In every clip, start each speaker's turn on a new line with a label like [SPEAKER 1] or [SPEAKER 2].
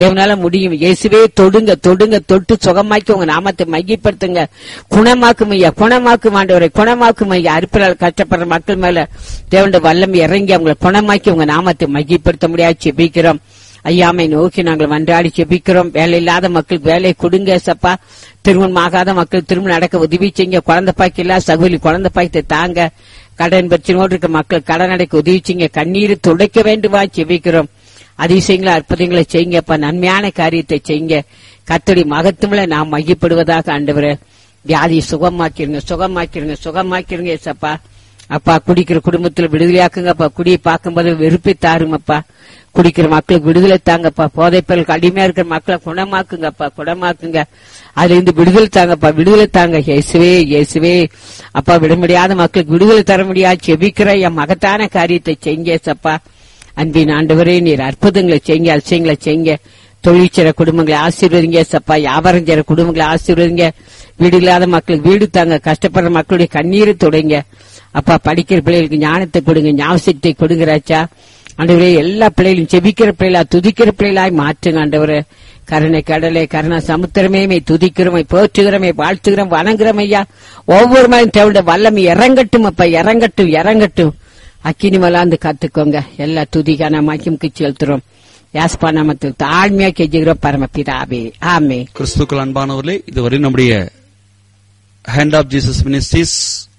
[SPEAKER 1] தேவனால முடியும் இயேசுவே தொடுங்க தொடுங்க தொட்டு சுகமாக்கி உங்க நாமத்தை மையப்படுத்துங்க குணமாக்கும் ஐயா குணமாக்கும் ஆண்டவரை குணமாக்கும் ஐயா அறுப்பினால் கஷ்டப்படுற மக்கள் மேல தேவனுடைய வல்லம் இறங்கி அவங்களை குணமாக்கி உங்க நாமத்தை மையப்படுத்த முடியாது செபிக்கிறோம் ஐயாமை நோக்கி நாங்கள் மன்றாடி செபிக்கிறோம் வேலை இல்லாத மக்களுக்கு வேலை கொடுங்க சப்பா திருமணம் ஆகாத மக்கள் திருமணம் நடக்க உதவி செய்யுங்க குழந்தை பாய்க்கு இல்ல சகுலி குழந்தை பாய்த்தை தாங்க கடன் பிரச்சனையோடு இருக்க மக்கள் கடன் அடைக்க உதவி செய்யுங்க கண்ணீர் துடைக்க வேண்டுமா செபிக்கிறோம் அதிசயங்களை அற்புதங்களை செய்யுங்கப்பா நன்மையான காரியத்தை செய்யுங்க கத்தடி மகத்துவல நாம் மையப்படுவதாக ஆண்டவரே வியாதியை சுகமாக்கிருங்க சுகமாக்கிருங்க சுகமாக்கிருங்க ஏசப்பா அப்பா குடிக்கிற குடும்பத்துல விடுதலையாக்குங்கப்பா குடியை பார்க்கும்போது வெறுப்பை தாருங்கப்பா குடிக்கிற மக்களுக்கு விடுதலை தாங்கப்பா போதைப்பொருளுக்கு அடிமையா இருக்கிற மக்களை குணமாக்குங்கப்பா குணமாக்குங்க அதுல இருந்து விடுதலை தாங்கப்பா விடுதலை தாங்க இயேசுவே இயேசுவே அப்பா விட முடியாத மக்களுக்கு விடுதலை தர முடியாது செபிக்கிற என் மகத்தான காரியத்தை செய்ங்க சப்பா அன்பின் ஆண்டவரே நீர் அற்புதங்களை செய்யுங்க அதிசயங்களை செய்யுங்க தொழில் செய்ற குடும்பங்களை ஆசீர்வதிங்க சப்பா வியாபாரம் செய்ற குடும்பங்களை ஆசீர்வதிங்க வீடு இல்லாத மக்களுக்கு வீடு தாங்க கஷ்டப்படுற மக்களுடைய கண்ணீரை தொடங்க அப்பா படிக்கிற பிள்ளைகளுக்கு ஞானத்தை கொடுங்க ஞாபகத்தை கொடுங்க ராச்சா ஆண்டவரே எல்லா பிள்ளைகளும் செபிக்கிற பிள்ளைகளா துதிக்கிற பிள்ளைகளாய் மாற்றுங்க ஆண்டவரே கருணை கடலை கருணா சமுத்திரமே மை துதிக்கிறோமை போற்றுகிறோமை வாழ்த்துகிறோம் வணங்குறோம் ஐயா ஒவ்வொரு மலையும் தேவையான வல்லமை இறங்கட்டும் அப்பா இறங்கட்டும் இறங்கட்டும் அக்கினி மலாந்து கத்துக்கோங்க எல்லா துதிக்கான மாக்கியம் செலுத்துறோம் யாஸ்பா நாமத்தில் தாழ்மையா கெஞ்சுகிறோம் பரமபிதாவே ஆமே
[SPEAKER 2] கிறிஸ்துக்கள் அன்பானவர்களே இதுவரை நம்முடைய hand of Jesus ministries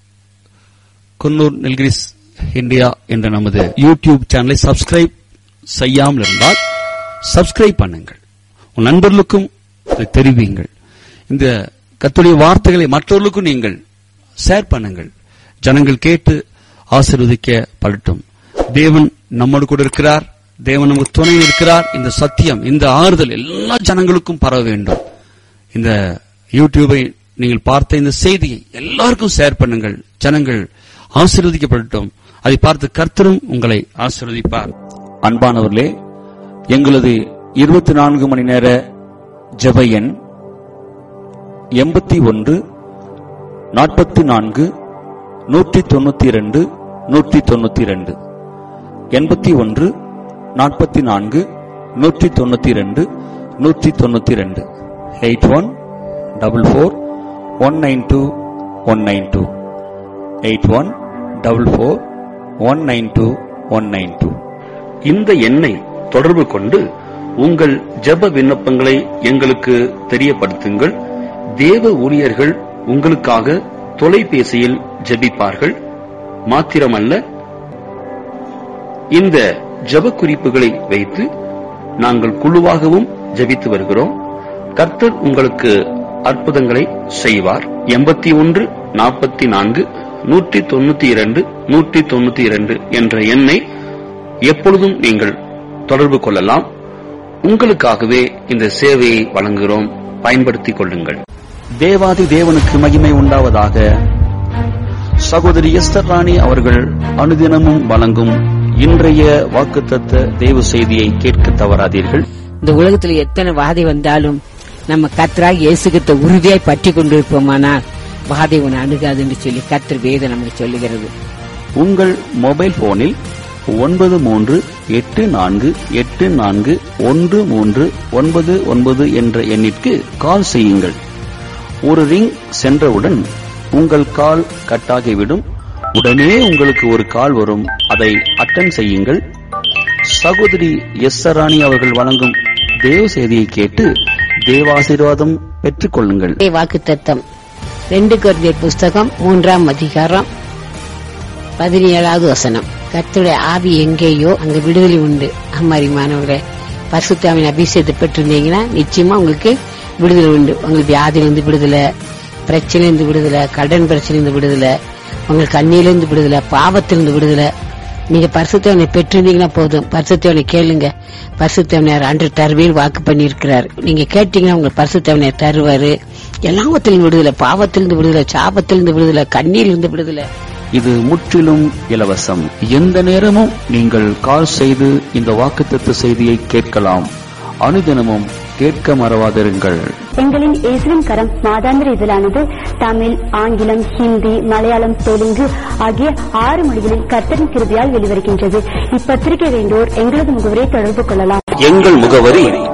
[SPEAKER 2] Coonoor Nilgiris India என்ற நமது யூடியூப் சேனலை சப்ஸ்கிரைப் செய்யாமல் இருந்தால் சப்ஸ்கிரைப் பண்ணுங்கள் உன் நண்பர்களுக்கும் இதை தெரிவிங்கள் இந்த கத்துடைய வார்த்தைகளை மற்றவர்களுக்கும் நீங்கள் ஷேர் பண்ணுங்கள் ஜனங்கள் கேட்டு ஆசீர்வதிக்கப்படட்டும் தேவன் நம்மோடு கூட இருக்கிறார் தேவன் நமக்கு துணை இருக்கிறார் இந்த சத்தியம் இந்த ஆறுதல் எல்லா ஜனங்களுக்கும் பரவ வேண்டும் இந்த யூடியூபை நீங்கள் பார்த்த இந்த செய்தியை எல்லாருக்கும் ஷேர் பண்ணுங்கள் ஜனங்கள் ஆசீர்வதிக்கப்படட்டும் அதை பார்த்து கர்த்தரும் உங்களை ஆசீர்வதிப்பார் அன்பானவர்களே எங்களது இருபத்தி நான்கு மணி நேர ஜெப எண் எண்பத்தி ஒன்று நாற்பத்தி நான்கு நூற்றி தொண்ணூத்தி இரண்டு நூற்றி தொண்ணூத்தி இரண்டு எண்பத்தி ஒன்று நாற்பத்தி நான்கு நூற்றி தொண்ணூத்தி இரண்டு நூற்றி தொண்ணூத்தி இரண்டு eight one double four one nine two one nine two eight one double four one nine two one nine two
[SPEAKER 3] இந்த எண்ணை தொடர்பு கொண்டு உங்கள் ஜெப விண்ணப்பங்களை எங்களுக்கு தெரியப்படுத்துங்கள் தேவ ஊழியர்கள் உங்களுக்காக தொலைபேசியில் ஜெபிப்பார்கள் மாத்திரமல்ல இந்த ஜெப குறிப்புகளை வைத்து நாங்கள் குழுவாகவும் ஜெபித்து வருகிறோம் கர்த்தர் உங்களுக்கு அற்புதங்களை செய்வார் எண்பத்தி ஒன்று நாற்பத்தி நான்கு நூற்றி தொண்ணூத்தி இரண்டு நூற்றி தொண்ணூத்தி இரண்டு என்ற எண்ணை எப்பொழுதும் நீங்கள் தொடர்பு கொள்ளலாம் உங்களுக்காகவே இந்த சேவையை வழங்குகிறோம் பயன்படுத்திக் கொள்ளுங்கள்
[SPEAKER 2] தேவாதி தேவனுக்கு மகிமை உண்டாவதாக சகோதரி எஸ்தர் ராணி அவர்கள் அனுதினமும் வழங்கும் இன்றைய வாக்குத்தத்த தேவ செய்தியை கேட்க தவறாதீர்கள்
[SPEAKER 1] இந்த உலகத்துல எத்தனை வாதை வந்தாலும் நம்ம கத்தராக இயேசுகிட்ட உறுதியாய் பற்றி கொண்டிருப்போமானால் வாதை உன்னை அணுகாதுன்னு சொல்லி கத்தர் வேதம் நமக்கு சொல்லுகிறது
[SPEAKER 2] உங்கள் மொபைல் போனில் ஒன்பது மூன்று எட்டு நான்கு எட்டு நான்கு ஒன்று மூன்று ஒன்பது ஒன்பது என்ற எண்ணிற்கு கால் செய்யுங்கள் ஒரு ரிங் சென்றவுடன் உங்கள் கால் கட்டாகிவிடும் உடனே உங்களுக்கு ஒரு கால் வரும் அதை அட்டன் செய்யுங்கள் சகோதரி எஸ் ராணி அவர்கள் வழங்கும் தேவ செய்தியை கேட்டு தேவாசீர்வாதம் பெற்றுக் கொள்ளுங்கள்
[SPEAKER 1] வாக்கு தத்தம் ரெண்டு கொரிந்தியர் புஸ்தகம் மூன்றாம் அதிகாரம் பதினேழாவது வசனம் கர்த்தருடைய ஆவி எங்கேயோ அங்க விடுதலை உண்டு அம்மாரிமானவர்களே பரிசுத்தாவின் அபிஷேகத்தை பெற்றிருந்தீங்கன்னா நிச்சயமா உங்களுக்கு விடுதலை உண்டு உங்களுக்கு வியாதியிலிருந்து விடுதலை பிரச்சனையிலிருந்து விடுதலை கடன் பிரச்சனையிலிருந்து விடுதலை உங்களுக்கு கண்ணியிலிருந்து விடுதலை பாவத்திலிருந்து விடுதலை நீங்க பரிசுத்தவனை பெற்றிருந்தீங்கன்னா போதும் பரிசுத்தவனை கேளுங்க பரிசுத்தவனையார் அன்று தருவேல் வாக்கு பண்ணியிருக்கிறார் நீங்க கேட்டீங்கன்னா உங்களுக்கு பரிசுத்தவனையார் தருவாரு எல்லாவத்திலிருந்து விடுதலை பாவத்திலிருந்து விடுதலை சாபத்திலிருந்து விடுதலை கண்ணியிலிருந்து விடுதலை
[SPEAKER 2] இது முற்றிலும் இலவசம் எந்த நேரமும் நீங்கள் கால் செய்து இந்த வாக்குத்தத்த செய்தியை கேட்கலாம் அனுதினமும் கேட்க மறவாதிருங்கள்
[SPEAKER 4] எங்களின் இயேசுவின் கரம் மாதாந்திர இதழானது தமிழ் ஆங்கிலம் ஹிந்தி மலையாளம் தெலுங்கு ஆகிய ஆறு மொழிகளில் கர்த்தரின் கிருபையால் வெளிவருகின்றது இப்பத்திரிகை வேண்டோர் எங்களது முகவரை தொடர்பு கொள்ளலாம்
[SPEAKER 3] எங்கள் முகவரி